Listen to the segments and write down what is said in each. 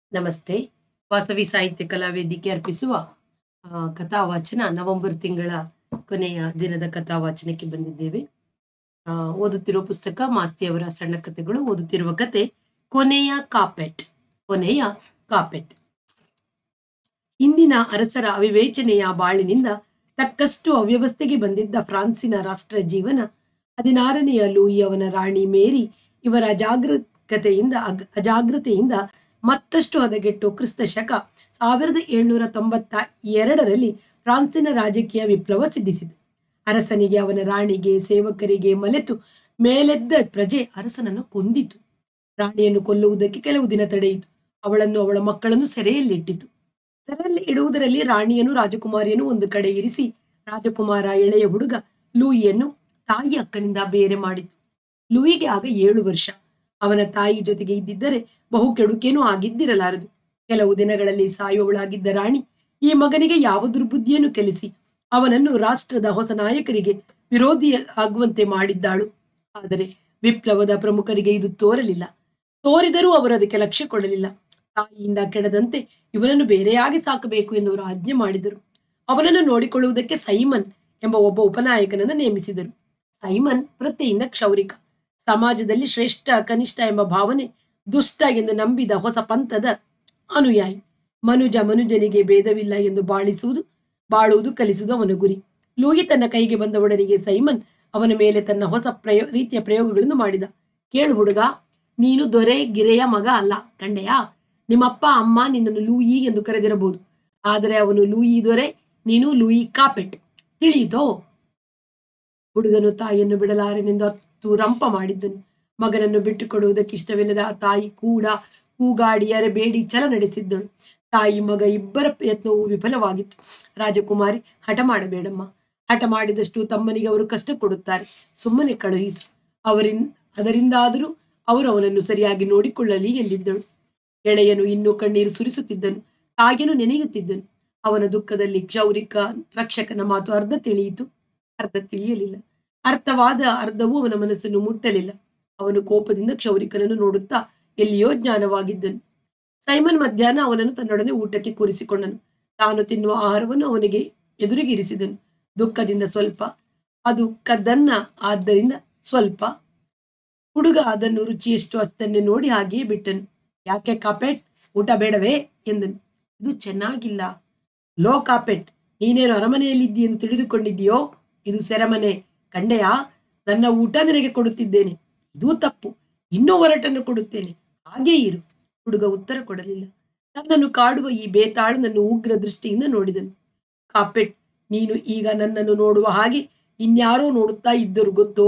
ನಮಸ್ತೆ ವಾಸವಿ ಸಾಹಿತ್ಯ ಕಲಾ ವೇದಿಕೆ ಅರ್ಪಿಸುವ ಆ, ಕಥಾವಾಚನ ನವೆಂಬರ್ ತಿಂಗಳ ಕೊನೆಯ ದಿನದ ಕಥಾವಾಚನಕ್ಕೆ ಬಂದಿದ್ದೇವೆ ಆ, ಓದುತ್ತಿರುವ ಪುಸ್ತಕ ಮಾಸ್ತಿಯವರ ಸಣ್ಣ ಕಥೆಗಳು ಓದುತ್ತಿರುವ ಕತೆ ಕೊನೆಯ ಕಾಪೆಟ್ ಕೊನೆಯ ಕಾಪೆಟ್ ಇಂದಿನ ಅರಸರ ಅವಿವೇಚನೆಯ ಬಾಳಿನಿಂದ ತಕ್ಕಷ್ಟು ಅವ್ಯವಸ್ಥೆಗೆ ಬಂದಿದ್ದ ಫ್ರಾನ್ಸಿನ ರಾಷ್ಟ್ರ ಜೀವನ ಹದಿನಾರನೆಯ ಲೂಯಿ ಅವನ ರಾಣಿ ಮೇರಿ ಇವರ ಅಜಾಗರೂಕತೆಯಿಂದ ಅಗ್- ಅಜಾಗ್ರತೆಯಿಂದ ಮತ್ತಷ್ಟು ಹದಗೆಟ್ಟು ಕ್ರಿಸ್ತ ಶಕ ಸಾವಿರದ ಏಳ್ನೂರ ತೊಂಬತ್ತ ಎರಡರಲ್ಲಿ ಫ್ರಾನ್ಸಿನ ರಾಜಕೀಯ ವಿಪ್ಲವ ಸಿದ್ಧಿಸಿತು ಅರಸನಿಗೆ ಅವನ ರಾಣಿಗೆ ಸೇವಕರಿಗೆ ಮಲೆತು ಮೇಲೆದ್ದ ಪ್ರಜೆ ಅರಸನನ್ನು ಕೊಂದಿತು ರಾಣಿಯನ್ನು ಕೊಲ್ಲುವುದಕ್ಕೆ ಕೆಲವು ದಿನ ತಡೆಯಿತು ಅವಳನ್ನು ಅವಳ ಮಕ್ಕಳನ್ನು ಸೆರೆಯಲ್ಲಿಟ್ಟಿತು ಸೆರೆಯಲ್ಲಿ ಇಡುವುದರಲ್ಲಿ ರಾಣಿಯನ್ನು ರಾಜಕುಮಾರಿಯನ್ನು ಒಂದು ಕಡೆ ಇರಿಸಿ ರಾಜಕುಮಾರ ಎಳೆಯ ಹುಡುಗ ಲೂಯಿಯನ್ನು ತಾಯಿ ಅಕ್ಕನಿಂದ ಬೇರೆ ಮಾಡಿತು ಲೂಯಿಗೆ ಆಗ ಏಳು ವರ್ಷ ಅವನ ತಾಯಿ ಜೊತೆಗೆ ಇದ್ದಿದ್ದರೆ ಬಹು ಕೆಡುಕೇನೂ ಆಗಿದ್ದಿರಲಾರದು ಕೆಲವು ದಿನಗಳಲ್ಲಿ ಸಾಯುವವಳಾಗಿದ್ದ ರಾಣಿ ಈ ಮಗನಿಗೆ ಯಾವ ದುರ್ಬುದ್ಧಿಯನ್ನು ಕಲಿಸಿ ಅವನನ್ನು ರಾಷ್ಟ್ರದ ಹೊಸ ನಾಯಕರಿಗೆ ವಿರೋಧಿ ಆಗುವಂತೆ ಮಾಡಿದ್ದಾಳು ಆದರೆ ವಿಪ್ಲವದ ಪ್ರಮುಖರಿಗೆ ಇದು ತೋರಲಿಲ್ಲ ತೋರಿದರೂ ಅವರು ಅದಕ್ಕೆ ಲಕ್ಷ್ಯ ಕೊಡಲಿಲ್ಲ ತಾಯಿಯಿಂದ ಕೆಡದಂತೆ ಇವನನ್ನು ಬೇರೆಯಾಗಿ ಸಾಕಬೇಕು ಎಂದು ಅವರು ಆಜ್ಞೆ ಮಾಡಿದರು ಅವನನ್ನು ನೋಡಿಕೊಳ್ಳುವುದಕ್ಕೆ ಸೈಮನ್ ಎಂಬ ಒಬ್ಬ ಉಪನಾಯಕನನ್ನು ನೇಮಿಸಿದರು ಸೈಮನ್ ವೃತ್ತಿಯಿಂದ ಕ್ಷೌರಿಕ ಸಮಾಜದಲ್ಲಿ ಶ್ರೇಷ್ಠ ಕನಿಷ್ಠ ಎಂಬ ಭಾವನೆ ದುಷ್ಟ ಎಂದು ನಂಬಿದ ಹೊಸ ಪಂಥದ ಅನುಯಾಯಿ ಮನುಜ ಮನುಜನಿಗೆ ಭೇದವಿಲ್ಲ ಎಂದು ಬಾಳಿಸುವುದು ಬಾಳುವುದು ಕಲಿಸುವುದು ಅವನ ಗುರಿ ಲೂಯಿ ತನ್ನ ಕೈಗೆ ಬಂದವಡನಿಗೆ ಸೈಮನ್ ಅವನ ಮೇಲೆ ತನ್ನ ಹೊಸ ಪ್ರಯೋ ರೀತಿಯ ಪ್ರಯೋಗಗಳನ್ನು ಮಾಡಿದ ಕೇಳು ಹುಡುಗ ನೀನು ದೊರೆ ಗಿರೆಯ ಮಗ ಅಲ್ಲ ಕಂಡೆಯಾ ನಿಮ್ಮಪ್ಪ ಅಮ್ಮ ನಿನ್ನನ್ನು ಲೂಯಿ ಎಂದು ಕರೆದಿರಬಹುದು ಆದರೆ ಅವನು ಲೂಯಿ ದೊರೆ ನೀನು ಲೂಯಿ ಕಾಪೆಟ್ ತಿಳಿಯಿತೋ ಹುಡುಗನು ತಾಯಿಯನ್ನು ಬಿಡಲಾರೆನೆಂದು ಹತ್ತು ರಂಪ ಮಾಡಿದ್ದನು ಮಗನನ್ನು ಬಿಟ್ಟುಕೊಡುವುದಕ್ಕೆ ಇಷ್ಟವಿಲ್ಲದ ಆ ತಾಯಿ ಕೂಡ ಕೂಗಾಡಿ ಅರೆಬೇಡಿ ಛಲ ನಡೆಸಿದ್ದಳು ತಾಯಿ ಮಗ ಇಬ್ಬರ ಪ್ರಯತ್ನವೂ ವಿಫಲವಾಗಿತ್ತು ರಾಜಕುಮಾರಿ ಹಠ ಮಾಡಬೇಡಮ್ಮ ಹಠ ಮಾಡಿದಷ್ಟು ತಮ್ಮನಿಗೆ ಅವರು ಕಷ್ಟ ಕೊಡುತ್ತಾರೆ ಸುಮ್ಮನೆ ಕಳುಹಿಸು ಅವರಿನ್ ಅದರಿಂದಾದರೂ ಅವರು ಅವನನ್ನು ಸರಿಯಾಗಿ ನೋಡಿಕೊಳ್ಳಲಿ ಎಂದಿದ್ದಳು ಎಳೆಯನು ಇನ್ನೂ ಕಣ್ಣೀರು ಸುರಿಸುತ್ತಿದ್ದನು ತಾಯಿಯನ್ನು ನೆನೆಯುತ್ತಿದ್ದನು ಅವನ ದುಃಖದಲ್ಲಿ ಕ್ಷೌರಿಕ ರಕ್ಷಕನ ಮಾತು ಅರ್ಧ ತಿಳಿಯಿತು ಅರ್ಧ ತಿಳಿಯಲಿಲ್ಲ ಅರ್ಥವಾದ ಅರ್ಧವೂ ಅವನ ಮನಸ್ಸನ್ನು ಮುಟ್ಟಲಿಲ್ಲ ಅವನು ಕೋಪದಿಂದ ಕ್ಷೌರಿಕನನ್ನು ನೋಡುತ್ತಾ ಎಲ್ಲಿಯೋ ಜ್ಞಾನವಾಗಿದ್ದನು ಸೈಮನ್ ಮಧ್ಯಾಹ್ನ ಅವನನ್ನು ತನ್ನೊಡನೆ ಊಟಕ್ಕೆ ಕೂರಿಸಿಕೊಂಡನು ತಾನು ತಿನ್ನುವ ಆಹಾರವನ್ನು ಅವನಿಗೆ ಎದುರಿಗೆ ಇರಿಸಿದನು ದುಃಖದಿಂದ ಸ್ವಲ್ಪ ಅದು ಕದ್ದನ್ನ ಆದ್ದರಿಂದ ಸ್ವಲ್ಪ ಹುಡುಗ ಅದನ್ನು ರುಚಿಯಷ್ಟು ಅಷ್ಟನ್ನೇ ನೋಡಿ ಹಾಗೆಯೇ ಬಿಟ್ಟನು ಯಾಕೆ ಕಾಪೆಟ್ ಊಟ ಬೇಡವೇ ಎಂದನು ಇದು ಚೆನ್ನಾಗಿಲ್ಲ ಲೋ ಕಾಪೆಟ್ ನೀನೇನು ಅರಮನೆಯಲ್ಲಿದ್ದಿ ಎಂದು ತಿಳಿದುಕೊಂಡಿದ್ದೀಯೋ ಇದು ಸೆರೆಮನೆ ಕಂಡೆಯಾ ನನ್ನ ಊಟ ನಿನಗೆ ಕೊಡುತ್ತಿದ್ದೇನೆ ಇದು ತಪ್ಪು ಇನ್ನೂ ಒರಟನ್ನು ಕೊಡುತ್ತೇನೆ ಹಾಗೇ ಇರು ಹುಡುಗ ಉತ್ತರ ಕೊಡಲಿಲ್ಲ ನನ್ನನ್ನು ಕಾಡುವ ಈ ಬೇತಾಳನನ್ನು ಉಗ್ರ ದೃಷ್ಟಿಯಿಂದ ನೋಡಿದನು ಕಾಪೆಟ್ ನೀನು ಈಗ ನನ್ನನ್ನು ನೋಡುವ ಹಾಗೆ ಇನ್ಯಾರೋ ನೋಡುತ್ತಾ ಇದ್ದರು ಗೊತ್ತೋ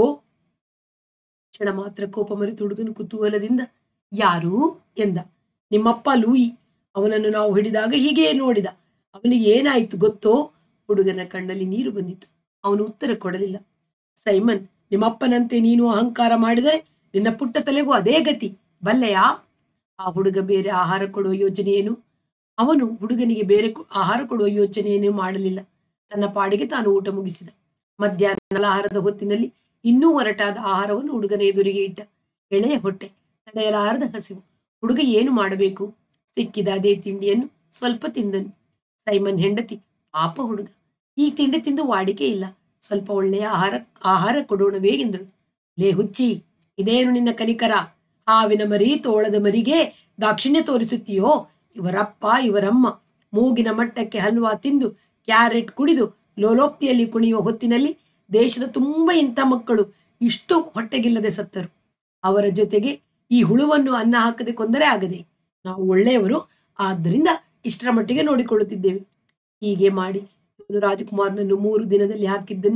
ಕ್ಷಣ ಮಾತ್ರ ಕೋಪ ಮರೆತು ಹುಡುಗನು ಕುತೂಹಲದಿಂದ ಯಾರು ಎಂದ ನಿಮ್ಮಪ್ಪ ಲೂಯಿ ಅವನನ್ನು ನಾವು ಹಿಡಿದಾಗ ಹೀಗೆ ನೋಡಿದ ಅವನಿಗೆ ಏನಾಯ್ತು ಗೊತ್ತೋ ಹುಡುಗನ ಕಣ್ಣಲ್ಲಿ ನೀರು ಬಂದಿತು ಅವನು ಉತ್ತರ ಕೊಡಲಿಲ್ಲ ಸೈಮನ್ ನಿಮ್ಮಪ್ಪನಂತೆ ನೀನು ಅಹಂಕಾರ ಮಾಡಿದರೆ ನಿನ್ನ ಪುಟ್ಟ ತಲೆಗೂ ಅದೇ ಗತಿ ಬಲ್ಲೆಯಾ ಆ ಹುಡುಗ ಬೇರೆ ಆಹಾರ ಕೊಡುವ ಯೋಚನೆಯೇನು ಅವನು ಹುಡುಗನಿಗೆ ಬೇರೆ ಕು- ಆಹಾರ ಕೊಡುವ ಯೋಚನೆಯೇನು ಮಾಡಲಿಲ್ಲ ತನ್ನ ಪಾಡಿಗೆ ತಾನು ಊಟ ಮುಗಿಸಿದ ಮಧ್ಯಾಹ್ನ ಆಹಾರದ ಹೊತ್ತಿನಲ್ಲಿ ಇನ್ನೂ ಹೊರಟಾದ ಆಹಾರವನ್ನು ಹುಡುಗನ ಎದುರಿಗೆ ಇಟ್ಟ ಎಳೆಯ ಹೊಟ್ಟೆ ತಡೆಯಲಾರದ ಹಸಿವು ಹುಡುಗ ಏನು ಮಾಡಬೇಕು ಸಿಕ್ಕಿದ ಅದೇ ತಿಂಡಿಯನ್ನು ಸ್ವಲ್ಪ ತಿಂದನು ಸೈಮನ್ ಹೆಂಡತಿ ಪಾಪ ಹುಡುಗ ಈ ತಿಂಡಿ ತಿಂದು ವಾಡಿಕೆ ಇಲ್ಲ ಸ್ವಲ್ಪ ಒಳ್ಳೆಯ ಆಹಾರ ಆಹಾರ ಕೊಡೋಣವೇ ಎಂದಳು ಲೇ ಹುಚ್ಚಿ ಇದೇನು ನಿನ್ನ ಕನಿಕರ ಹಾವಿನ ಮರಿ ತೋಳದ ಮರಿಗೆ ದಾಕ್ಷಿಣ್ಯ ತೋರಿಸುತ್ತೀಯೋ ಇವರಪ್ಪ ಇವರಮ್ಮ ಮೂಗಿನ ಮಟ್ಟಕ್ಕೆ ಹಲ್ವಾ ತಿಂದು ಕ್ಯಾರೆಟ್ ಕುಡಿದು ಲೋಲೋಕ್ತಿಯಲ್ಲಿ ಕುಣಿಯುವ ಹೊತ್ತಿನಲ್ಲಿ ದೇಶದ ತುಂಬ ಇಂಥ ಮಕ್ಕಳು ಇಷ್ಟು ಹೊಟ್ಟೆಗಿಲ್ಲದೆ ಸತ್ತರು ಅವರ ಜೊತೆಗೆ ಈ ಹುಳುವನ್ನು ಅನ್ನ ಹಾಕದೆ ಕೊಂದರೆ ಆಗದೆ ನಾವು ಒಳ್ಳೆಯವರು ಆದ್ದರಿಂದ ಇಷ್ಟರ ಮಟ್ಟಿಗೆ ನೋಡಿಕೊಳ್ಳುತ್ತಿದ್ದೇವೆ ಹೀಗೆ ಮಾಡಿ ಇವನು ರಾಜಕುಮಾರನನ್ನು ಮೂರು ದಿನದಲ್ಲಿ ಹಾಕಿದ್ದನು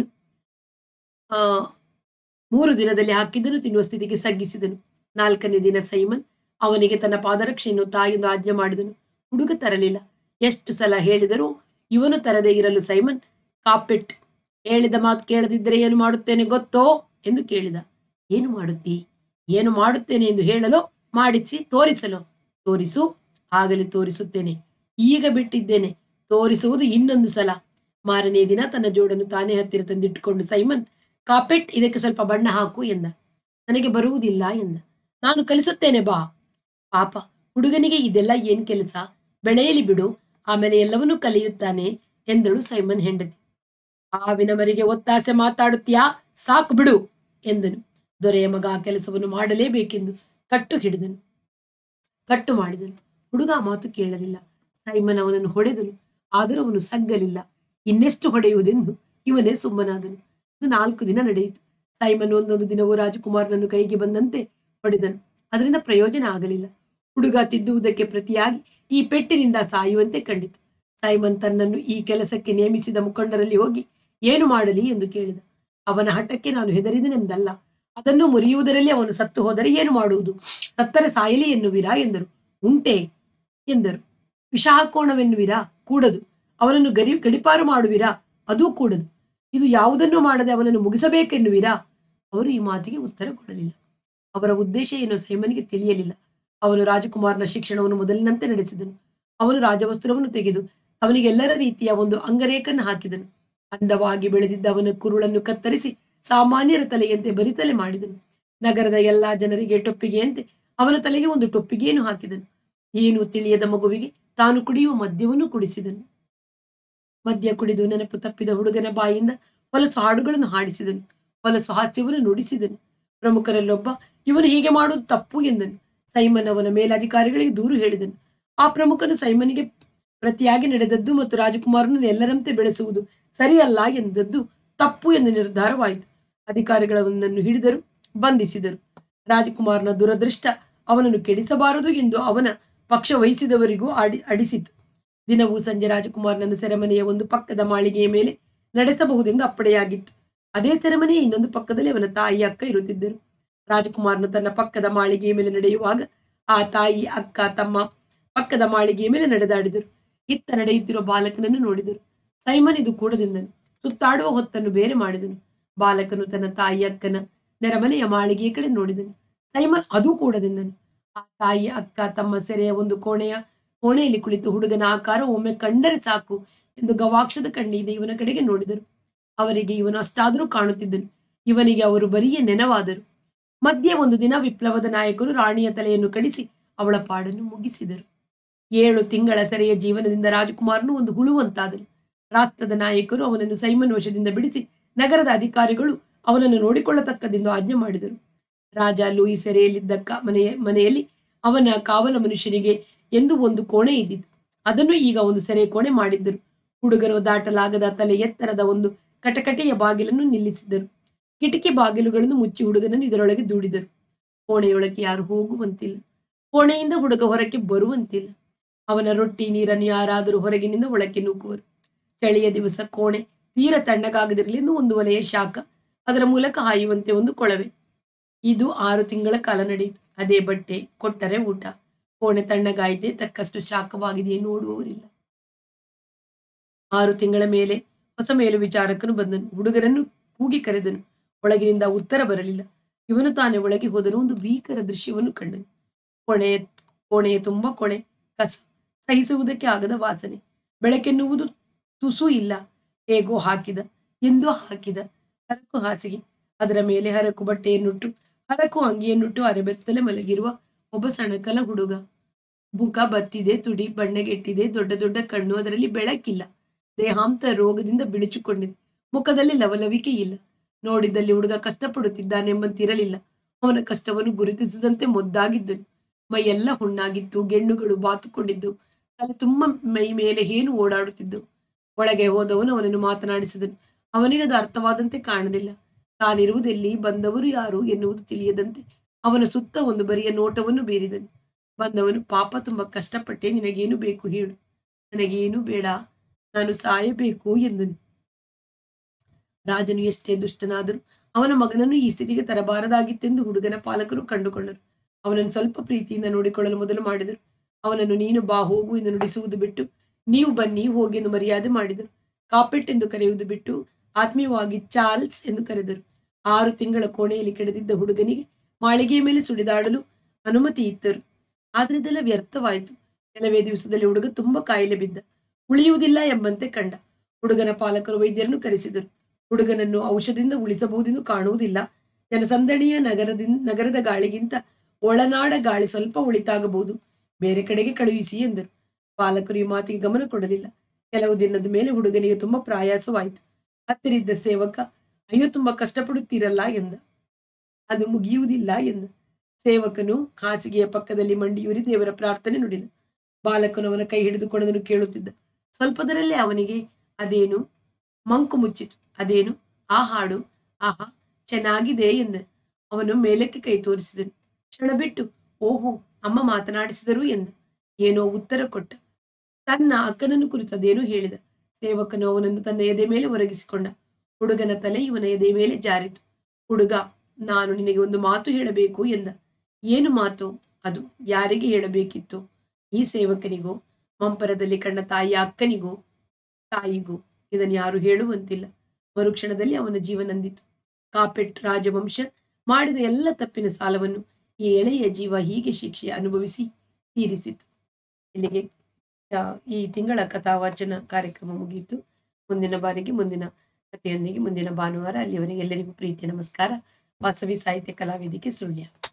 ಆ ಮೂರು ದಿನದಲ್ಲಿ ಹಾಕಿದ್ದನು ತಿನ್ನುವ ಸ್ಥಿತಿಗೆ ಸಗ್ಗಿಸಿದನು ನಾಲ್ಕನೇ ದಿನ ಸೈಮನ್ ಅವನಿಗೆ ತನ್ನ ಪಾದರಕ್ಷೆಯನ್ನು ತಾಯೆಂದು ಆಜ್ಞೆ ಮಾಡಿದನು ಹುಡುಗ ತರಲಿಲ್ಲ ಎಷ್ಟು ಸಲ ಹೇಳಿದರೂ ಇವನು ತರದೇ ಇರಲು ಸೈಮನ್ ಕಾಪೆಟ್ ಹೇಳಿದ ಮಾತು ಕೇಳದಿದ್ದರೆ ಏನು ಮಾಡುತ್ತೇನೆ ಗೊತ್ತೋ ಎಂದು ಕೇಳಿದ ಏನು ಮಾಡುತ್ತೀ ಏನು ಮಾಡುತ್ತೇನೆ ಎಂದು ಹೇಳಲು ಮಾಡಿಸಿ ತೋರಿಸಲು ತೋರಿಸು ಆಗಲಿ ತೋರಿಸುತ್ತೇನೆ ಈಗ ಬಿಟ್ಟಿದ್ದೇನೆ ತೋರಿಸುವುದು ಇನ್ನೊಂದು ಸಲ ಮಾರನೇ ದಿನ ತನ್ನ ಜೋಡನ್ನು ತಾನೇ ಹತ್ತಿರ ತಂದಿಟ್ಟುಕೊಂಡು ಸೈಮನ್ ಕಾಪೆಟ್ ಇದಕ್ಕೆ ಸ್ವಲ್ಪ ಬಣ್ಣ ಹಾಕು ಎಂದ ನನಗೆ ಬರುವುದಿಲ್ಲ ಎಂದ ನಾನು ಕಲಿಸುತ್ತೇನೆ ಬಾ ಪಾಪ ಹುಡುಗನಿಗೆ ಇದೆಲ್ಲ ಏನ್ ಕೆಲಸ ಬೆಳೆಯಲಿ ಬಿಡು ಆಮೇಲೆ ಎಲ್ಲವನ್ನೂ ಕಲಿಯುತ್ತಾನೆ ಎಂದಳು ಸೈಮನ್ ಹೆಂಡತಿ ಆವಿನ ಮರಿಗೆ ಒತ್ತಾಸೆ ಮಾತಾಡುತ್ತೀಯಾ ಸಾಕು ಬಿಡು ಎಂದನು ದೊರೆಯ ಮಗ ಆ ಕೆಲಸವನ್ನು ಮಾಡಲೇಬೇಕೆಂದು ಕಟ್ಟು ಹಿಡಿದನು ಕಟ್ಟು ಮಾಡಿದನು ಹುಡುಗ ಆ ಮಾತು ಕೇಳಲಿಲ್ಲ ಸೈಮನ್ ಅವನನ್ನು ಹೊಡೆದನು ಆದರೂ ಅವನು ಸಗ್ಗಲಿಲ್ಲ ಇನ್ನೆಷ್ಟು ಹೊಡೆಯುವುದೆಂದು ಇವನೇ ಸುಮ್ಮನಾದನು ಅದು ನಾಲ್ಕು ದಿನ ನಡೆಯಿತು ಸೈಮನ್ ಒಂದೊಂದು ದಿನವೂ ರಾಜಕುಮಾರನನ್ನು ಕೈಗೆ ಬಂದಂತೆ ಹೊಡೆದನು ಅದರಿಂದ ಪ್ರಯೋಜನ ಆಗಲಿಲ್ಲ ಹುಡುಗ ತಿದ್ದುವುದಕ್ಕೆ ಪ್ರತಿಯಾಗಿ ಈ ಪೆಟ್ಟಿನಿಂದ ಸಾಯುವಂತೆ ಕಂಡಿತು ಸೈಮನ್ ತನ್ನನ್ನು ಈ ಕೆಲಸಕ್ಕೆ ನೇಮಿಸಿದ ಮುಖಂಡರಲ್ಲಿ ಹೋಗಿ ಏನು ಮಾಡಲಿ ಎಂದು ಕೇಳಿದ ಅವನ ಹಠಕ್ಕೆ ನಾನು ಹೆದರಿದನೆಂದಲ್ಲ ಅದನ್ನು ಮುರಿಯುವುದರಲ್ಲಿ ಅವನು ಸತ್ತು ಹೋದರೆ ಏನು ಮಾಡುವುದು ಸತ್ತರೆ ಸಾಯಲಿ ಎನ್ನುವಿರಾ ಎಂದರು ಉಂಟೆ ಎಂದರು ವಿಷ ಹಾಕೋಣವೆನ್ನುವಿರಾ ಕೂಡದು ಅವನನ್ನು ಗರಿ ಗಡಿಪಾರು ಮಾಡುವಿರಾ ಅದೂ ಕೂಡದು ಇದು ಯಾವುದನ್ನು ಮಾಡದೆ ಅವನನ್ನು ಮುಗಿಸಬೇಕೆನ್ನುವಿರಾ ಅವರು ಈ ಮಾತಿಗೆ ಉತ್ತರ ಕೊಡಲಿಲ್ಲ ಅವರ ಉದ್ದೇಶ ಏನೋ ಸೈಮನಿಗೆ ತಿಳಿಯಲಿಲ್ಲ ಅವನು ರಾಜಕುಮಾರನ ಶಿಕ್ಷಣವನ್ನು ಮೊದಲಿನಂತೆ ನಡೆಸಿದನು ಅವನು ರಾಜವಸ್ತ್ರವನ್ನು ತೆಗೆದು ಅವನಿಗೆ ಎಲ್ಲರ ರೀತಿಯ ಒಂದು ಅಂಗರೇಖನ್ನು ಹಾಕಿದನು ಅಂದವಾಗಿ ಬೆಳೆದಿದ್ದ ಅವನ ಕುರುಳನ್ನು ಕತ್ತರಿಸಿ ಸಾಮಾನ್ಯರ ತಲೆಯಂತೆ ಬರಿತಲೆ ಮಾಡಿದನು ನಗರದ ಎಲ್ಲಾ ಜನರಿಗೆ ಟೊಪ್ಪಿಗೆಯಂತೆ ಅವನ ತಲೆಗೆ ಒಂದು ಟೊಪ್ಪಿಗೆಯನ್ನು ಹಾಕಿದನು ಏನು ತಿಳಿಯದ ಮಗುವಿಗೆ ತಾನು ಕುಡಿಯುವ ಮದ್ಯವನ್ನು ಕುಡಿಸಿದನು ಮದ್ಯ ಕುಡಿದು ನೆನಪು ತಪ್ಪಿದ ಹುಡುಗನ ಬಾಯಿಂದ ಹೊಲಸು ಹಾಡುಗಳನ್ನು ಹಾಡಿಸಿದನು ಹೊಲಸು ಹಾಸ್ಯವನ್ನು ನುಡಿಸಿದನು ಪ್ರಮುಖರಲ್ಲೊಬ್ಬ ಇವನು ಹೀಗೆ ಮಾಡುವುದು ತಪ್ಪು ಎಂದನು ಸೈಮನ್ ಅವನ ಮೇಲಧಿಕಾರಿಗಳಿಗೆ ದೂರು ಹೇಳಿದನು ಆ ಪ್ರಮುಖನು ಸೈಮನಿಗೆ ಪ್ರತಿಯಾಗಿ ನಡೆದದ್ದು ಮತ್ತು ರಾಜಕುಮಾರನನ್ನು ಎಲ್ಲರಂತೆ ಬೆಳೆಸುವುದು ಸರಿಯಲ್ಲ ಎಂದದ್ದು ತಪ್ಪು ಎಂದು ನಿರ್ಧಾರವಾಯಿತು ಅಧಿಕಾರಿಗಳವನನ್ನು ಹಿಡಿದರು ಬಂಧಿಸಿದರು ರಾಜಕುಮಾರನ ದುರದೃಷ್ಟ ಅವನನ್ನು ಕೆಡಿಸಬಾರದು ಎಂದು ಅವನ ಪಕ್ಷ ವಹಿಸಿದವರಿಗೂ ಆಡಿ ಅಡಿಸಿತು ದಿನವೂ ಸಂಜೆ ರಾಜಕುಮಾರನನ್ನು ಸೆರೆಮನೆಯ ಒಂದು ಪಕ್ಕದ ಮಾಳಿಗೆಯ ಮೇಲೆ ನಡೆಸಬಹುದೆಂದು ಅಪ್ಪಣೆಯಾಗಿತ್ತು ಅದೇ ಸೆರೆಮನೆಯ ಇನ್ನೊಂದು ಪಕ್ಕದಲ್ಲಿ ಅವನ ತಾಯಿ ಅಕ್ಕ ಇರುತ್ತಿದ್ದರು ರಾಜಕುಮಾರನು ತನ್ನ ಪಕ್ಕದ ಮಾಳಿಗೆಯ ಮೇಲೆ ನಡೆಯುವಾಗ ಆ ತಾಯಿ ಅಕ್ಕ ತಮ್ಮ ಪಕ್ಕದ ಮಾಳಿಗೆಯ ಮೇಲೆ ನಡೆದಾಡಿದರು ಇತ್ತ ನಡೆಯುತ್ತಿರುವ ಬಾಲಕನನ್ನು ನೋಡಿದರು ಸೈಮನ್ ಇದು ಕೂಡದಿಂದನು ಸುತ್ತಾಡುವ ಹೊತ್ತನ್ನು ಬೇರೆ ಮಾಡಿದನು ಬಾಲಕನು ತನ್ನ ತಾಯಿ ಅಕ್ಕನ ನೆರಮನೆಯ ಮಾಳಿಗೆಯ ಕಡೆ ನೋಡಿದನು ಸೈಮನ್ ಅದೂ ಕೂಡದಿಂದನು ಆ ತಾಯಿ ಅಕ್ಕ ತಮ್ಮ ಸೆರೆಯ ಒಂದು ಕೋಣೆಯ ಕೋಣೆಯಲ್ಲಿ ಕುಳಿತು ಹುಡುಗನ ಆಕಾರ ಒಮ್ಮೆ ಕಂಡರೆ ಸಾಕು ಎಂದು ಗವಾಕ್ಷದ ಕಣ್ಣಿಯಿಂದ ಇವನ ಕಡೆಗೆ ನೋಡಿದರು ಅವರಿಗೆ ಇವನು ಅಷ್ಟಾದರೂ ಕಾಣುತ್ತಿದ್ದನು ಇವನಿಗೆ ಅವರು ಬರಿಯ ನೆನವಾದರು ಮಧ್ಯೆ ಒಂದು ದಿನ ವಿಪ್ಲವದ ನಾಯಕರು ರಾಣಿಯ ತಲೆಯನ್ನು ಕಡಿಸಿ ಅವಳ ಪಾಡನ್ನು ಮುಗಿಸಿದರು ಏಳು ತಿಂಗಳ ಸೆರೆಯ ಜೀವನದಿಂದ ರಾಜಕುಮಾರನು ಒಂದು ಹುಳುವಂತಾದನು ರಾಷ್ಟ್ರದ ನಾಯಕರು ಅವನನ್ನು ಸೈಮನ್ ವಶದಿಂದ ಬಿಡಿಸಿ ನಗರದ ಅಧಿಕಾರಿಗಳು ಅವನನ್ನು ನೋಡಿಕೊಳ್ಳತಕ್ಕದೆಂದು ಆಜ್ಞೆ ಮಾಡಿದರು ರಾಜ ಲೂಯಿ ಸೆರೆಯಲ್ಲಿದ್ದ ಕ- ಮನೆಯ ಮನೆಯಲ್ಲಿ ಅವನ ಕಾವಲ ಮನುಷ್ಯನಿಗೆ ಎಂದು ಒಂದು ಕೋಣೆ ಇದ್ದಿತು ಅದನ್ನು ಈಗ ಒಂದು ಸೆರೆ ಕೋಣೆ ಮಾಡಿದ್ದರು ಹುಡುಗರು ದಾಟಲಾಗದ ತಲೆ ಎತ್ತರದ ಒಂದು ಕಟಕಟೆಯ ಬಾಗಿಲನ್ನು ನಿಲ್ಲಿಸಿದರು ಕಿಟಕಿ ಬಾಗಿಲುಗಳನ್ನು ಮುಚ್ಚಿ ಹುಡುಗನನ್ನು ಇದರೊಳಗೆ ದೂಡಿದರು ಕೋಣೆಯೊಳಗೆ ಯಾರು ಹೋಗುವಂತಿಲ್ಲ ಕೋಣೆಯಿಂದ ಹುಡುಗ ಹೊರಕ್ಕೆ ಬರುವಂತಿಲ್ಲ ಅವನ ರೊಟ್ಟಿ ನೀರನ್ನು ಯಾರಾದರೂ ಹೊರಗಿನಿಂದ ಒಳಕ್ಕೆ ನೂಕುವರು ಚಳಿಯ ದಿವಸ ಕೋಣೆ ತೀರ ತಣ್ಣಗಾಗದಿರಲಿ ಎಂದು ಒಂದು ಒಲೆಯ ಶಾಖ ಅದರ ಮೂಲಕ ಹಾಯುವಂತೆ ಒಂದು ಕೊಳವೆ ಇದು ಆರು ತಿಂಗಳ ಕಾಲ ನಡೆಯಿತು ಅದೇ ಬಟ್ಟೆ ಕೊಟ್ಟರೆ ಊಟ ಕೋಣೆ ತಣ್ಣಗಾಯಿತೆ ತಕ್ಕಷ್ಟು ಶಾಖವಾಗಿದೆಯೇ ನೋಡುವವರಿಲ್ಲ ಆರು ತಿಂಗಳ ಮೇಲೆ ಹೊಸ ಮೇಲು ವಿಚಾರಕನು ಬಂದನು ಹುಡುಗರನ್ನು ಕೂಗಿ ಕರೆದನು ಒಳಗಿನಿಂದ ಉತ್ತರ ಬರಲಿಲ್ಲ ಇವನು ತಾನೇ ಒಳಗೆ ಹೋದನು ಒಂದು ಭೀಕರ ದೃಶ್ಯವನ್ನು ಕಂಡನು ಕೊಣೆಯ ಕೋಣೆಯ ತುಂಬ ಕೊಳೆ ಕಸ ಸಹಿಸುವುದಕ್ಕೆ ಆಗದ ವಾಸನೆ ಬೆಳಕೆನ್ನುವುದು ತುಸು ಇಲ್ಲ ಹೇಗೋ ಹಾಕಿದ ಎಂದೋ ಹಾಕಿದ ಹರಕು ಹಾಸಿಗೆ ಅದರ ಮೇಲೆ ಹರಕು ಬಟ್ಟೆಯನ್ನುಟ್ಟು ಹರಕು ಅಂಗಿಯನ್ನುಟ್ಟು ಅರೆಬೆತ್ತಲೆ ಮಲಗಿರುವ ಒಬ್ಬ ಸಣಕಲ ಹುಡುಗ ಮುಖ ಬತ್ತಿದೆ ತುಡಿ ಬಣ್ಣಗೆಟ್ಟಿದೆ ದೊಡ್ಡ ದೊಡ್ಡ ಕಣ್ಣು ಅದರಲ್ಲಿ ಬೆಳಕಿಲ್ಲ ದೇಹಾಂತ ರೋಗದಿಂದ ಬಿಳುಚಿಕೊಂಡಿದೆ ಮುಖದಲ್ಲಿ ಲವಲವಿಕೆ ಇಲ್ಲ ನೋಡಿದಲ್ಲಿ ಹುಡುಗ ಕಷ್ಟಪಡುತ್ತಿದ್ದಾನೆಂಬಂತಿರಲಿಲ್ಲ ಅವನ ಕಷ್ಟವನ್ನು ಗುರುತಿಸದಂತೆ ಮೊದ್ದಾಗಿದ್ದನು ಮೈಯೆಲ್ಲ ಹುಣ್ಣಾಗಿತ್ತು ಗೆಣ್ಣುಗಳು ಬಾತುಕೊಂಡಿದ್ದು ತಲೆ ತುಂಬ ಮೈ ಮೇಲೆ ಏನು ಓಡಾಡುತ್ತಿದ್ದವು ಒಳಗೆ ಹೋದವನು ಅವನನ್ನು ಮಾತನಾಡಿಸಿದನು ಅವನಿಗದು ಅರ್ಥವಾದಂತೆ ಕಾಣಲಿಲ್ಲ ತಾನಿರುವುದೆಲ್ಲಿ ಬಂದವರು ಯಾರು ಎನ್ನುವುದು ತಿಳಿಯದಂತೆ ಅವನ ಸುತ್ತ ಒಂದು ಬರಿಯ ನೋಟವನ್ನು ಬೀರಿದನು ಬಂದವನು ಪಾಪ ತುಂಬಾ ಕಷ್ಟಪಟ್ಟೆ ನಿನಗೇನು ಬೇಕು ಹೇಳು ನನಗೇನು ಬೇಡ ನಾನು ಸಾಯಬೇಕು ಎಂದನು ರಾಜನು ಎಷ್ಟೇ ದುಷ್ಟನಾದರೂ ಅವನ ಮಗನನ್ನು ಈ ಸ್ಥಿತಿಗೆ ತರಬಾರದಾಗಿತ್ತೆಂದು ಹುಡುಗನ ಪಾಲಕರು ಕಂಡುಕೊಂಡರು ಅವನನ್ನು ಸ್ವಲ್ಪ ಪ್ರೀತಿಯಿಂದ ನೋಡಿಕೊಳ್ಳಲು ಮೊದಲು ಮಾಡಿದರು ಅವನನ್ನು ನೀನು ಬಾ ಹೋಗು ಎಂದು ನುಡಿಸುವುದು ಬಿಟ್ಟು ನೀವು ಬನ್ನಿ ಹೋಗಿ ಎಂದು ಮರ್ಯಾದೆ ಮಾಡಿದರು ಕಾಪೆಟ್ ಎಂದು ಕರೆಯುವುದು ಬಿಟ್ಟು ಆತ್ಮೀಯವಾಗಿ ಚಾರ್ಲ್ಸ್ ಎಂದು ಕರೆದರು ಆರು ತಿಂಗಳ ಕೋಣೆಯಲ್ಲಿ ಕೆಡದಿದ್ದ ಹುಡುಗನಿಗೆ ಮಾಳಿಗೆಯ ಮೇಲೆ ಸುಡಿದಾಡಲು ಅನುಮತಿ ಇತ್ತರು ಆದ್ರೆ ಇದೆಲ್ಲ ವ್ಯರ್ಥವಾಯಿತು ಕೆಲವೇ ದಿವಸದಲ್ಲಿ ಹುಡುಗ ತುಂಬಾ ಕಾಯಿಲೆ ಬಿದ್ದ ಉಳಿಯುವುದಿಲ್ಲ ಎಂಬಂತೆ ಕಂಡ ಹುಡುಗನ ಪಾಲಕರು ವೈದ್ಯರನ್ನು ಕರೆಸಿದರು ಹುಡುಗನನ್ನು ಔಷಧದಿಂದ ಉಳಿಸಬಹುದೆಂದು ಕಾಣುವುದಿಲ್ಲ ಜನಸಂದಣಿಯ ನಗರದಿಂದ ನಗರದ ಗಾಳಿಗಿಂತ ಒಳನಾಡ ಗಾಳಿ ಸ್ವಲ್ಪ ಉಳಿತಾಗಬಹುದು ಬೇರೆ ಕಡೆಗೆ ಕಳುಹಿಸಿ ಎಂದರು ಬಾಲಕರು ಈ ಮಾತಿಗೆ ಗಮನ ಕೊಡಲಿಲ್ಲ ಕೆಲವು ದಿನದ ಮೇಲೆ ಹುಡುಗನಿಗೆ ತುಂಬಾ ಪ್ರಯಾಸವಾಯಿತು ಹತ್ತಿರಿದ್ದ ಸೇವಕ ಅಯ್ಯೋ ತುಂಬಾ ಕಷ್ಟಪಡುತ್ತೀರಲ್ಲ ಎಂದ ಅದು ಮುಗಿಯುವುದಿಲ್ಲ ಎಂದ ಸೇವಕನು ಹಾಸಿಗೆಯ ಪಕ್ಕದಲ್ಲಿ ಮಂಡಿಯೂರಿ ದೇವರ ಪ್ರಾರ್ಥನೆ ನುಡಿದ ಬಾಲಕನು ಅವನ ಕೈ ಹಿಡಿದುಕೊಂಡದನ್ನು ಕೇಳುತ್ತಿದ್ದ ಸ್ವಲ್ಪದರಲ್ಲೇ ಅವನಿಗೆ ಅದೇನು ಮಂಕು ಮುಚ್ಚಿತು ಅದೇನು ಆ ಹಾಡು ಆಹಾ ಚೆನ್ನಾಗಿದೆ ಎಂದ ಅವನು ಮೇಲಕ್ಕೆ ಕೈ ತೋರಿಸಿದನು ಕ್ಷಣ ಬಿಟ್ಟು ಓಹೋ ಅಮ್ಮ ಮಾತನಾಡಿಸಿದರು ಎಂದ ಏನೋ ಉತ್ತರ ಕೊಟ್ಟ ತನ್ನ ಅಕ್ಕನನ್ನು ಕುರಿತು ಅದೇನೋ ಹೇಳಿದ ಸೇವಕನು ಅವನನ್ನು ತನ್ನ ಎದೆ ಮೇಲೆ ಒರಗಿಸಿಕೊಂಡ ಹುಡುಗನ ತಲೆ ಇವನ ಎದೆ ಮೇಲೆ ಜಾರಿತು ಹುಡುಗ ನಾನು ನಿನಗೆ ಒಂದು ಮಾತು ಹೇಳಬೇಕು ಎಂದ ಏನು ಮಾತು ಅದು ಯಾರಿಗೆ ಹೇಳಬೇಕಿತ್ತು ಈ ಸೇವಕನಿಗೋ ಮಂಪರದಲ್ಲಿ ಕಂಡ ತಾಯಿಯ ಅಕ್ಕನಿಗೋ ತಾಯಿಗೂ ಇದನ್ನು ಯಾರು ಹೇಳುವಂತಿಲ್ಲ ಮರುಕ್ಷಣದಲ್ಲಿ ಅವನ ಜೀವನಂದಿತು ಕಾಪೆಟ್ ರಾಜವಂಶ ಮಾಡಿದ ಎಲ್ಲ ತಪ್ಪಿನ ಸಾಲವನ್ನು ಈ ಎಳೆಯ ಜೀವ ಹೀಗೆ ಶಿಕ್ಷೆ ಅನುಭವಿಸಿ ತೀರಿಸಿತು ಇಲ್ಲಿಗೆ ಆ, ಈ ತಿಂಗಳ ಕಥಾವಾಚನ ಕಾರ್ಯಕ್ರಮ ಮುಗಿಯಿತು ಮುಂದಿನ ಬಾರಿಗೆ ಮುಂದಿನ ಕಥೆಯೊಂದಿಗೆ ಮುಂದಿನ ಭಾನುವಾರ ಅಲ್ಲಿವರೆಗೆ ಎಲ್ಲರಿಗೂ ಪ್ರೀತಿ ನಮಸ್ಕಾರ ವಾಸವಿ ಸಾಹಿತ್ಯ ಕಲಾವೇದಿಕೆ ಸುಳ್ಯ